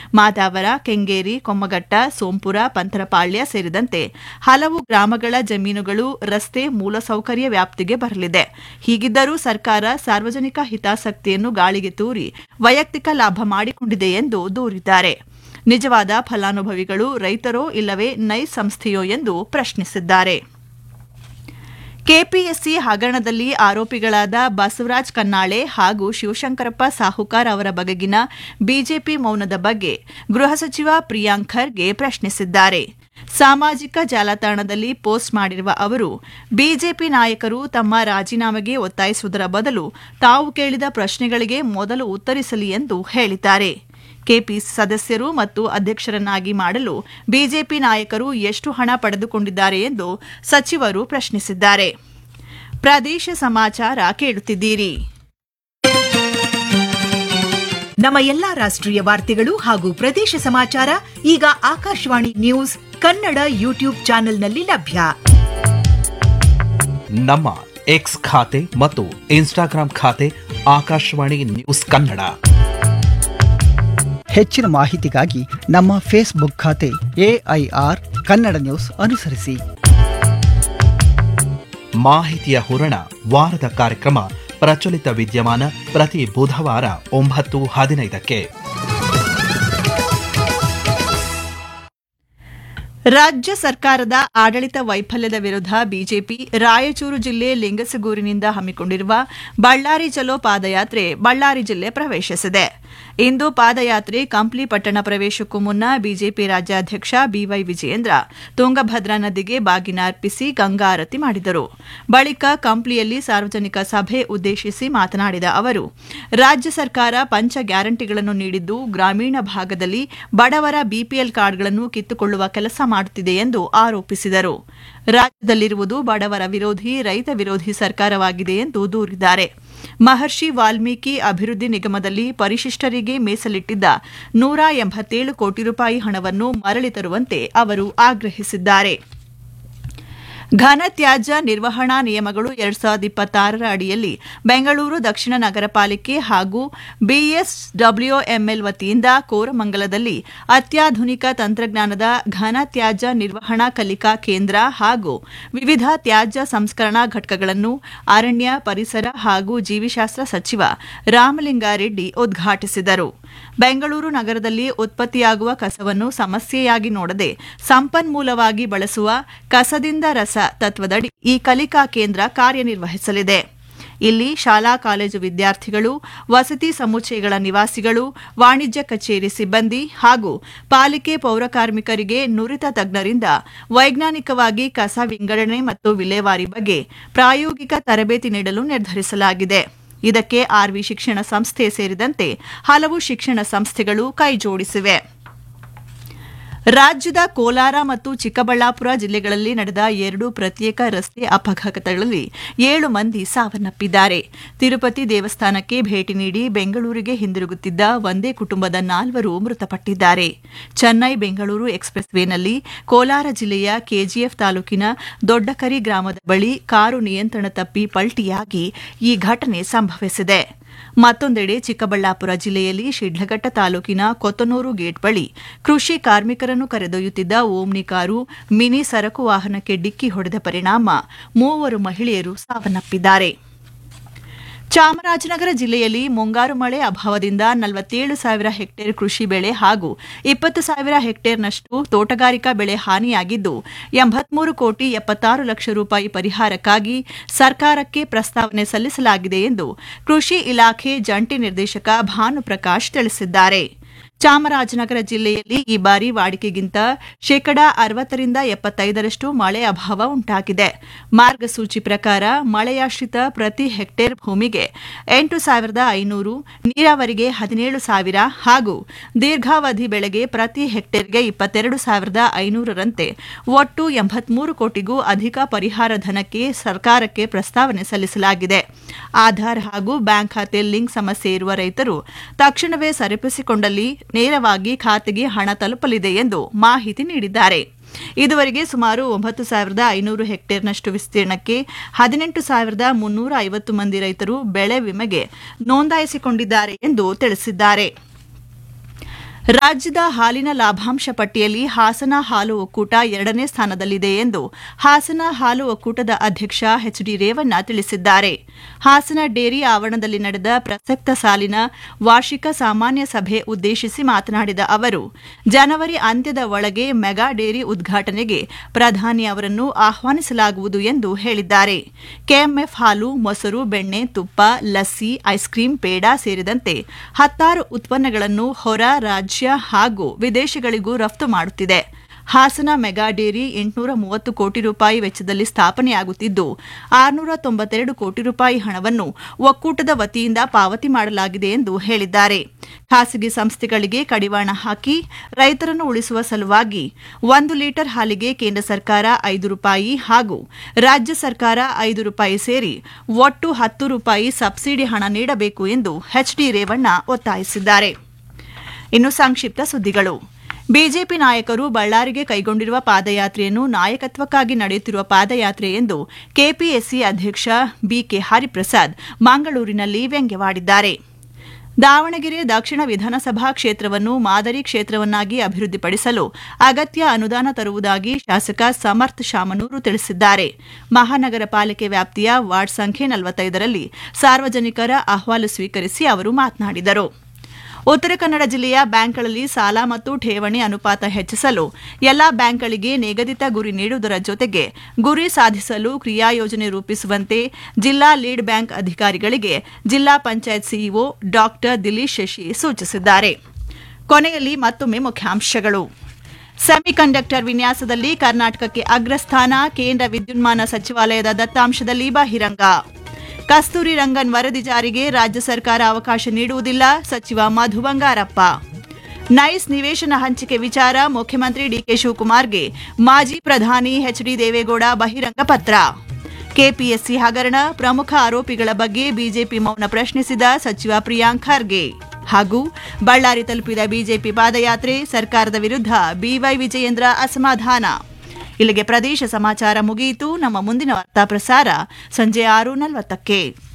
ಮಾದಾವರ ಕೆಂಗೇರಿ ಕೊಮ್ಮಘಟ್ಟ ಸೋಂಪುರ ಪಂತರಪಾಳ್ಯ ಸೇರಿದಂತೆ ಹಲವು ಗ್ರಾಮಗಳ ಜಮೀನುಗಳು ರಸ್ತೆ ಮೂಲಸೌಕರ್ಯ ವ್ಯಾಪ್ತಿಗೆ ಬರಲಿದೆ ಹೀಗಿದ್ದರೂ ಸರ್ಕಾರ ಸಾರ್ವಜನಿಕ ಹಿತಾಸಕ್ತಿಯನ್ನು ಗಾಳಿಗೆ ತೂರಿ ವೈಯಕ್ತಿಕ ಲಾಭ ಮಾಡಿಕೊಂಡಿದೆ ಎಂದು ದೂರಿದ್ದಾರೆ ನಿಜವಾದ ಫಲಾನುಭವಿಗಳು ರೈತರೋ ಇಲ್ಲವೇ ನೈಸ್ ಸಂಸ್ಥೆಯೋ ಎಂದು ಪ್ರಶ್ನಿಸಿದ್ದಾರೆ ಕೆಪಿಎಸ್ಸಿ ಹಗರಣದಲ್ಲಿ ಆರೋಪಿಗಳಾದ ಬಸವರಾಜ್ ಕನ್ನಾಳೆ ಹಾಗೂ ಶಿವಶಂಕರಪ್ಪ ಸಾಹುಕಾರ್ ಅವರ ಬಗೆಗಿನ ಬಿಜೆಪಿ ಮೌನದ ಬಗ್ಗೆ ಗೃಹ ಸಚಿವ ಪ್ರಿಯಾಂಕ್ ಖರ್ಗೆ ಪ್ರಶ್ನಿಸಿದ್ದಾರೆ ಸಾಮಾಜಿಕ ಜಾಲತಾಣದಲ್ಲಿ ಪೋಸ್ಟ್ ಮಾಡಿರುವ ಅವರು ಬಿಜೆಪಿ ನಾಯಕರು ತಮ್ಮ ರಾಜೀನಾಮೆಗೆ ಒತ್ತಾಯಿಸುವುದರ ಬದಲು ತಾವು ಕೇಳಿದ ಪ್ರಶ್ನೆಗಳಿಗೆ ಮೊದಲು ಉತ್ತರಿಸಲಿ ಎಂದು ಹೇಳಿದ್ದಾರೆ ಕೆಪಿಸಿ ಸದಸ್ಯರು ಮತ್ತು ಅಧ್ಯಕ್ಷರನ್ನಾಗಿ ಮಾಡಲು ಬಿಜೆಪಿ ನಾಯಕರು ಎಷ್ಟು ಹಣ ಪಡೆದುಕೊಂಡಿದ್ದಾರೆ ಎಂದು ಸಚಿವರು ಪ್ರಶ್ನಿಸಿದ್ದಾರೆ ಪ್ರದೇಶ ಸಮಾಚಾರ ಕೇಳುತ್ತಿದ್ದೀರಿ ನಮ್ಮ ಎಲ್ಲಾ ರಾಷ್ಟ್ರೀಯ ವಾರ್ತೆಗಳು ಹಾಗೂ ಪ್ರದೇಶ ಸಮಾಚಾರ ಈಗ ಆಕಾಶವಾಣಿ ನ್ಯೂಸ್ ಕನ್ನಡ ಯೂಟ್ಯೂಬ್ ಚಾನೆಲ್ನಲ್ಲಿ ಲಭ್ಯ ನಮ್ಮ ಎಕ್ಸ್ ಖಾತೆ ಮತ್ತು ಇನ್ಸ್ಟಾಗ್ರಾಂ ಖಾತೆ ಆಕಾಶವಾಣಿ ನ್ಯೂಸ್ ಕನ್ನಡ ಹೆಚ್ಚಿನ ಮಾಹಿತಿಗಾಗಿ ನಮ್ಮ ಫೇಸ್ಬುಕ್ ಖಾತೆ ಎಐಆರ್ ಕನ್ನಡ ನ್ಯೂಸ್ ಅನುಸರಿಸಿ ಮಾಹಿತಿಯ ಹೂರಣ ವಾರದ ಕಾರ್ಯಕ್ರಮ ಪ್ರಚಲಿತ ವಿದ್ಯಮಾನ ಪ್ರತಿ ಬುಧವಾರ ಒಂಬತ್ತು ಹದಿನೈದಕ್ಕೆ ರಾಜ್ಯ ಸರ್ಕಾರದ ಆಡಳಿತ ವೈಫಲ್ಯದ ವಿರುದ್ಧ ಬಿಜೆಪಿ ರಾಯಚೂರು ಜಿಲ್ಲೆ ಲಿಂಗಸಗೂರಿನಿಂದ ಹಮ್ಮಿಕೊಂಡಿರುವ ಬಳ್ಳಾರಿ ಚಲೋ ಪಾದಯಾತ್ರೆ ಬಳ್ಳಾರಿ ಜಿಲ್ಲೆ ಪ್ರವೇಶಿಸಿದೆ ಇಂದು ಪಾದಯಾತ್ರೆ ಕಂಪ್ಲಿ ಪಟ್ಟಣ ಪ್ರವೇಶಕ್ಕೂ ಮುನ್ನ ಬಿಜೆಪಿ ರಾಜ್ಯಾಧ್ಯಕ್ಷ ಬಿವೈ ವಿಜಯೇಂದ್ರ ತುಂಗಭದ್ರಾ ನದಿಗೆ ಬಾಗಿನ ಅರ್ಪಿಸಿ ಗಂಗಾ ಆರತಿ ಮಾಡಿದರು ಬಳಿಕ ಕಂಪ್ಲಿಯಲ್ಲಿ ಸಾರ್ವಜನಿಕ ಸಭೆ ಉದ್ದೇಶಿಸಿ ಮಾತನಾಡಿದ ಅವರು ರಾಜ್ಯ ಸರ್ಕಾರ ಪಂಚ ಗ್ಯಾರಂಟಿಗಳನ್ನು ನೀಡಿದ್ದು ಗ್ರಾಮೀಣ ಭಾಗದಲ್ಲಿ ಬಡವರ ಬಿಪಿಎಲ್ ಕಾರ್ಡ್ಗಳನ್ನು ಕಿತ್ತುಕೊಳ್ಳುವ ಕೆಲಸ ಮಾಡುತ್ತಿದೆ ಎಂದು ಆರೋಪಿಸಿದರು ರಾಜ್ಯದಲ್ಲಿರುವುದು ಬಡವರ ವಿರೋಧಿ ರೈತ ವಿರೋಧಿ ಸರ್ಕಾರವಾಗಿದೆ ಎಂದು ದೂರಿದ್ದಾರೆ ಮಹರ್ಷಿ ವಾಲ್ಮೀಕಿ ಅಭಿವೃದ್ಧಿ ನಿಗಮದಲ್ಲಿ ಪರಿಶಿಷ್ಟರಿಗೆ ಮೀಸಲಿಟ್ಟಿದ್ದ ನೂರ ಎಂಬತ್ತೇಳು ಕೋಟಿ ರೂಪಾಯಿ ಹಣವನ್ನು ಮರಳಿ ತರುವಂತೆ ಅವರು ಆಗ್ರಹಿಸಿದ್ದಾರೆ ಘನ ತ್ಯಾಜ್ಯ ನಿರ್ವಹಣಾ ನಿಯಮಗಳು ಎರಡ್ ಸಾವಿರದ ಇಪ್ಪತ್ತಾರರ ಅಡಿಯಲ್ಲಿ ಬೆಂಗಳೂರು ದಕ್ಷಿಣ ನಗರ ಪಾಲಿಕೆ ಹಾಗೂ ಬಿಎಸ್ಡಬ್ಲ್ಯೂಎಂಎಲ್ ವತಿಯಿಂದ ಕೋರಮಂಗಲದಲ್ಲಿ ಅತ್ಯಾಧುನಿಕ ತಂತ್ರಜ್ಞಾನದ ಘನ ತ್ಯಾಜ್ಯ ನಿರ್ವಹಣಾ ಕಲಿಕಾ ಕೇಂದ್ರ ಹಾಗೂ ವಿವಿಧ ತ್ಯಾಜ್ಯ ಸಂಸ್ಕರಣಾ ಘಟಕಗಳನ್ನು ಅರಣ್ಯ ಪರಿಸರ ಹಾಗೂ ಜೀವಿಶಾಸ್ತ್ರ ಸಚಿವ ರಾಮಲಿಂಗಾರೆಡ್ಡಿ ಉದ್ಘಾಟಿಸಿದರು ಬೆಂಗಳೂರು ನಗರದಲ್ಲಿ ಉತ್ಪತ್ತಿಯಾಗುವ ಕಸವನ್ನು ಸಮಸ್ಯೆಯಾಗಿ ನೋಡದೆ ಸಂಪನ್ಮೂಲವಾಗಿ ಬಳಸುವ ಕಸದಿಂದ ರಸ ತತ್ವದಡಿ ಈ ಕಲಿಕಾ ಕೇಂದ್ರ ಕಾರ್ಯನಿರ್ವಹಿಸಲಿದೆ ಇಲ್ಲಿ ಶಾಲಾ ಕಾಲೇಜು ವಿದ್ಯಾರ್ಥಿಗಳು ವಸತಿ ಸಮುಚ್ಚಯಗಳ ನಿವಾಸಿಗಳು ವಾಣಿಜ್ಯ ಕಚೇರಿ ಸಿಬ್ಬಂದಿ ಹಾಗೂ ಪಾಲಿಕೆ ಪೌರಕಾರ್ಮಿಕರಿಗೆ ನುರಿತ ತಜ್ಞರಿಂದ ವೈಜ್ಞಾನಿಕವಾಗಿ ಕಸ ವಿಂಗಡಣೆ ಮತ್ತು ವಿಲೇವಾರಿ ಬಗ್ಗೆ ಪ್ರಾಯೋಗಿಕ ತರಬೇತಿ ನೀಡಲು ನಿರ್ಧರಿಸಲಾಗಿದೆ ಇದಕ್ಕೆ ಆರ್ವಿ ಶಿಕ್ಷಣ ಸಂಸ್ಥೆ ಸೇರಿದಂತೆ ಹಲವು ಶಿಕ್ಷಣ ಸಂಸ್ಥೆಗಳು ಕೈಜೋಡಿಸಿವೆ ರಾಜ್ಯದ ಕೋಲಾರ ಮತ್ತು ಚಿಕ್ಕಬಳ್ಳಾಪುರ ಜಿಲ್ಲೆಗಳಲ್ಲಿ ನಡೆದ ಎರಡು ಪ್ರತ್ಯೇಕ ರಸ್ತೆ ಅಪಘಾತಗಳಲ್ಲಿ ಏಳು ಮಂದಿ ಸಾವನ್ನಪ್ಪಿದ್ದಾರೆ ತಿರುಪತಿ ದೇವಸ್ಥಾನಕ್ಕೆ ಭೇಟಿ ನೀಡಿ ಬೆಂಗಳೂರಿಗೆ ಹಿಂದಿರುಗುತ್ತಿದ್ದ ಒಂದೇ ಕುಟುಂಬದ ನಾಲ್ವರು ಮೃತಪಟ್ಟಿದ್ದಾರೆ ಚೆನ್ನೈ ಬೆಂಗಳೂರು ಎಕ್ಸ್ಪ್ರೆಸ್ ವೇನಲ್ಲಿ ಕೋಲಾರ ಜಿಲ್ಲೆಯ ಕೆಜಿಎಫ್ ತಾಲೂಕಿನ ದೊಡ್ಡಕರಿ ಗ್ರಾಮದ ಬಳಿ ಕಾರು ನಿಯಂತ್ರಣ ತಪ್ಪಿ ಪಲ್ಟಿಯಾಗಿ ಈ ಘಟನೆ ಸಂಭವಿಸಿದೆ ಮತ್ತೊಂದೆಡೆ ಚಿಕ್ಕಬಳ್ಳಾಪುರ ಜಿಲ್ಲೆಯಲ್ಲಿ ಶಿಡ್ಲಘಟ್ಟ ತಾಲೂಕಿನ ಕೊತ್ತನೂರು ಗೇಟ್ ಬಳಿ ಕೃಷಿ ಕಾರ್ಮಿಕರನ್ನು ಕರೆದೊಯ್ಯುತ್ತಿದ್ದ ಓಮ್ನಿ ಕಾರು ಮಿನಿ ಸರಕು ವಾಹನಕ್ಕೆ ಡಿಕ್ಕಿ ಹೊಡೆದ ಪರಿಣಾಮ ಮೂವರು ಮಹಿಳೆಯರು ಸಾವನ್ನಪ್ಪಿದ್ದಾರೆ ಚಾಮರಾಜನಗರ ಜಿಲ್ಲೆಯಲ್ಲಿ ಮುಂಗಾರು ಮಳೆ ಅಭಾವದಿಂದ ನಲವತ್ತೇಳು ಸಾವಿರ ಹೆಕ್ಟೇರ್ ಕೃಷಿ ಬೆಳೆ ಹಾಗೂ ಇಪ್ಪತ್ತು ಸಾವಿರ ಹೆಕ್ಟೇರ್ನಷ್ಟು ತೋಟಗಾರಿಕಾ ಬೆಳೆ ಹಾನಿಯಾಗಿದ್ದು ಎಂಬತ್ಮೂರು ಕೋಟಿ ಎಪ್ಪತ್ತಾರು ಲಕ್ಷ ರೂಪಾಯಿ ಪರಿಹಾರಕ್ಕಾಗಿ ಸರ್ಕಾರಕ್ಕೆ ಪ್ರಸ್ತಾವನೆ ಸಲ್ಲಿಸಲಾಗಿದೆ ಎಂದು ಕೃಷಿ ಇಲಾಖೆ ಜಂಟಿ ನಿರ್ದೇಶಕ ಭಾನುಪ್ರಕಾಶ್ ತಿಳಿಸಿದ್ದಾರೆ ಚಾಮರಾಜನಗರ ಜಿಲ್ಲೆಯಲ್ಲಿ ಈ ಬಾರಿ ವಾಡಿಕೆಗಿಂತ ಶೇಕಡಾ ಅರವತ್ತರಿಂದ ಎಪ್ಪತ್ತೈದರಷ್ಟು ಮಳೆ ಅಭಾವ ಉಂಟಾಗಿದೆ ಮಾರ್ಗಸೂಚಿ ಪ್ರಕಾರ ಮಳೆಯಾಶ್ರಿತ ಪ್ರತಿ ಹೆಕ್ಟೇರ್ ಭೂಮಿಗೆ ಎಂಟು ಸಾವಿರದ ಐನೂರು ನೀರಾವರಿಗೆ ಹದಿನೇಳು ಸಾವಿರ ಹಾಗೂ ದೀರ್ಘಾವಧಿ ಬೆಳೆಗೆ ಪ್ರತಿ ಹೆಕ್ಟೇರ್ಗೆ ಇಪ್ಪತ್ತೆರಡು ಸಾವಿರದ ಐನೂರರಂತೆ ಒಟ್ಟು ಎಂಬತ್ಮೂರು ಕೋಟಿಗೂ ಅಧಿಕ ಪರಿಹಾರ ಧನಕ್ಕೆ ಸರ್ಕಾರಕ್ಕೆ ಪ್ರಸ್ತಾವನೆ ಸಲ್ಲಿಸಲಾಗಿದೆ ಆಧಾರ್ ಹಾಗೂ ಬ್ಯಾಂಕ್ ಖಾತೆ ಲಿಂಕ್ ಸಮಸ್ಯೆ ಇರುವ ರೈತರು ತಕ್ಷಣವೇ ಸರಿಪಡಿಸಿಕೊಂಡಲ್ಲಿ ನೇರವಾಗಿ ಖಾತೆಗೆ ಹಣ ತಲುಪಲಿದೆ ಎಂದು ಮಾಹಿತಿ ನೀಡಿದ್ದಾರೆ ಇದುವರೆಗೆ ಸುಮಾರು ಒಂಬತ್ತು ಸಾವಿರದ ಐನೂರು ಹೆಕ್ಟೇರ್ನಷ್ಟು ವಿಸ್ತೀರ್ಣಕ್ಕೆ ಹದಿನೆಂಟು ಸಾವಿರದ ಮುನ್ನೂರ ಐವತ್ತು ಮಂದಿ ರೈತರು ಬೆಳೆ ವಿಮೆಗೆ ನೋಂದಾಯಿಸಿಕೊಂಡಿದ್ದಾರೆ ಎಂದು ತಿಳಿಸಿದ್ದಾರೆ ರಾಜ್ಯದ ಹಾಲಿನ ಲಾಭಾಂಶ ಪಟ್ಟಿಯಲ್ಲಿ ಹಾಸನ ಹಾಲು ಒಕ್ಕೂಟ ಎರಡನೇ ಸ್ಥಾನದಲ್ಲಿದೆ ಎಂದು ಹಾಸನ ಹಾಲು ಒಕ್ಕೂಟದ ಅಧ್ಯಕ್ಷ ಎಚ್ ಡಿ ರೇವಣ್ಣ ತಿಳಿಸಿದ್ದಾರೆ ಹಾಸನ ಡೇರಿ ಆವರಣದಲ್ಲಿ ನಡೆದ ಪ್ರಸಕ್ತ ಸಾಲಿನ ವಾರ್ಷಿಕ ಸಾಮಾನ್ಯ ಸಭೆ ಉದ್ದೇಶಿಸಿ ಮಾತನಾಡಿದ ಅವರು ಜನವರಿ ಅಂತ್ಯದ ಒಳಗೆ ಮೆಗಾ ಡೇರಿ ಉದ್ಘಾಟನೆಗೆ ಪ್ರಧಾನಿ ಅವರನ್ನು ಆಹ್ವಾನಿಸಲಾಗುವುದು ಎಂದು ಹೇಳಿದ್ದಾರೆ ಕೆಎಂಎಫ್ ಹಾಲು ಮೊಸರು ಬೆಣ್ಣೆ ತುಪ್ಪ ಲಸ್ಸಿ ಐಸ್ ಕ್ರೀಂ ಪೇಡ ಸೇರಿದಂತೆ ಹತ್ತಾರು ಉತ್ಪನ್ನಗಳನ್ನು ಹೊರ ರಾಜ್ಯ ಹಾಗೂ ವಿದೇಶಗಳಿಗೂ ರಫ್ತು ಮಾಡುತ್ತಿದೆ ಹಾಸನ ಮೆಗಾ ಡೇರಿ ಎಂಟುನೂರ ಮೂವತ್ತು ಕೋಟಿ ರೂಪಾಯಿ ವೆಚ್ಚದಲ್ಲಿ ಸ್ಥಾಪನೆಯಾಗುತ್ತಿದ್ದು ಆರುನೂರ ತೊಂಬತ್ತೆರಡು ಕೋಟಿ ರೂಪಾಯಿ ಹಣವನ್ನು ಒಕ್ಕೂಟದ ವತಿಯಿಂದ ಪಾವತಿ ಮಾಡಲಾಗಿದೆ ಎಂದು ಹೇಳಿದ್ದಾರೆ ಖಾಸಗಿ ಸಂಸ್ಥೆಗಳಿಗೆ ಕಡಿವಾಣ ಹಾಕಿ ರೈತರನ್ನು ಉಳಿಸುವ ಸಲುವಾಗಿ ಒಂದು ಲೀಟರ್ ಹಾಲಿಗೆ ಕೇಂದ್ರ ಸರ್ಕಾರ ಐದು ರೂಪಾಯಿ ಹಾಗೂ ರಾಜ್ಯ ಸರ್ಕಾರ ಐದು ರೂಪಾಯಿ ಸೇರಿ ಒಟ್ಟು ಹತ್ತು ರೂಪಾಯಿ ಸಬ್ಸಿಡಿ ಹಣ ನೀಡಬೇಕು ಎಂದು ಎಚ್ ಡಿ ರೇವಣ್ಣ ಒತ್ತಾಯಿಸಿದ್ದಾರೆ ಇನ್ನು ಸಂಕ್ಷಿಪ್ತ ಸುದ್ದಿಗಳು ಬಿಜೆಪಿ ನಾಯಕರು ಬಳ್ಳಾರಿಗೆ ಕೈಗೊಂಡಿರುವ ಪಾದಯಾತ್ರೆಯನ್ನು ನಾಯಕತ್ವಕ್ಕಾಗಿ ನಡೆಯುತ್ತಿರುವ ಪಾದಯಾತ್ರೆ ಎಂದು ಕೆಪಿಎಸ್ಸಿ ಅಧ್ಯಕ್ಷ ಬಿಕೆ ಹರಿಪ್ರಸಾದ್ ಮಂಗಳೂರಿನಲ್ಲಿ ವ್ಯಂಗ್ಯವಾಡಿದ್ದಾರೆ ದಾವಣಗೆರೆ ದಕ್ಷಿಣ ವಿಧಾನಸಭಾ ಕ್ಷೇತ್ರವನ್ನು ಮಾದರಿ ಕ್ಷೇತ್ರವನ್ನಾಗಿ ಅಭಿವೃದ್ಧಿಪಡಿಸಲು ಅಗತ್ಯ ಅನುದಾನ ತರುವುದಾಗಿ ಶಾಸಕ ಸಮರ್ಥ್ ಶಾಮನೂರು ತಿಳಿಸಿದ್ದಾರೆ ಮಹಾನಗರ ಪಾಲಿಕೆ ವ್ಯಾಪ್ತಿಯ ವಾರ್ಡ್ ಸಂಖ್ಯೆ ನಲವತ್ತೈದರಲ್ಲಿ ಸಾರ್ವಜನಿಕರ ಅಹವಾಲು ಸ್ವೀಕರಿಸಿ ಅವರು ಮಾತನಾಡಿದರು ಉತ್ತರ ಕನ್ನಡ ಜಿಲ್ಲೆಯ ಬ್ಯಾಂಕ್ಗಳಲ್ಲಿ ಸಾಲ ಮತ್ತು ಠೇವಣಿ ಅನುಪಾತ ಹೆಚ್ಚಿಸಲು ಎಲ್ಲಾ ಬ್ಯಾಂಕ್ಗಳಿಗೆ ನಿಗದಿತ ಗುರಿ ನೀಡುವುದರ ಜೊತೆಗೆ ಗುರಿ ಸಾಧಿಸಲು ಕ್ರಿಯಾಯೋಜನೆ ರೂಪಿಸುವಂತೆ ಜಿಲ್ಲಾ ಲೀಡ್ ಬ್ಯಾಂಕ್ ಅಧಿಕಾರಿಗಳಿಗೆ ಜಿಲ್ಲಾ ಪಂಚಾಯತ್ ಸಿಇಒ ಡಾಕ್ಟರ್ ದಿಲೀಶ್ ಶಶಿ ಸೂಚಿಸಿದ್ದಾರೆ ಕೊನೆಯಲ್ಲಿ ಮತ್ತೊಮ್ಮೆ ಮುಖ್ಯಾಂಶಗಳು ಸೆಮಿಕಂಡಕ್ಟರ್ ವಿನ್ಯಾಸದಲ್ಲಿ ಕರ್ನಾಟಕಕ್ಕೆ ಅಗ್ರಸ್ಥಾನ ಕೇಂದ್ರ ವಿದ್ಯುನ್ಮಾನ ಸಚಿವಾಲಯದ ದತ್ತಾಂಶದಲ್ಲಿ ಬಹಿರಂಗ ಕಸ್ತೂರಿ ರಂಗನ್ ವರದಿ ಜಾರಿಗೆ ರಾಜ್ಯ ಸರ್ಕಾರ ಅವಕಾಶ ನೀಡುವುದಿಲ್ಲ ಸಚಿವ ಮಧು ಬಂಗಾರಪ್ಪ ನೈಸ್ ನಿವೇಶನ ಹಂಚಿಕೆ ವಿಚಾರ ಮುಖ್ಯಮಂತ್ರಿ ಡಿಕೆ ಶಿವಕುಮಾರ್ಗೆ ಮಾಜಿ ಪ್ರಧಾನಿ ಎಚ್ ಡಿ ದೇವೇಗೌಡ ಬಹಿರಂಗ ಪತ್ರ ಕೆಪಿಎಸ್ಸಿ ಹಗರಣ ಪ್ರಮುಖ ಆರೋಪಿಗಳ ಬಗ್ಗೆ ಬಿಜೆಪಿ ಮೌನ ಪ್ರಶ್ನಿಸಿದ ಸಚಿವ ಪ್ರಿಯಾಂಕ್ ಖರ್ಗೆ ಹಾಗೂ ಬಳ್ಳಾರಿ ತಲುಪಿದ ಬಿಜೆಪಿ ಪಾದಯಾತ್ರೆ ಸರ್ಕಾರದ ವಿರುದ್ಧ ಬಿವೈ ವಿಜಯೇಂದ್ರ ಅಸಮಾಧಾನ ಇಲ್ಲಿಗೆ ಪ್ರದೇಶ ಸಮಾಚಾರ ಮುಗಿಯಿತು ನಮ್ಮ ಮುಂದಿನ ವಾರ್ತಾ ಪ್ರಸಾರ ಸಂಜೆ ಆರು ನಲವತ್ತಕ್ಕೆ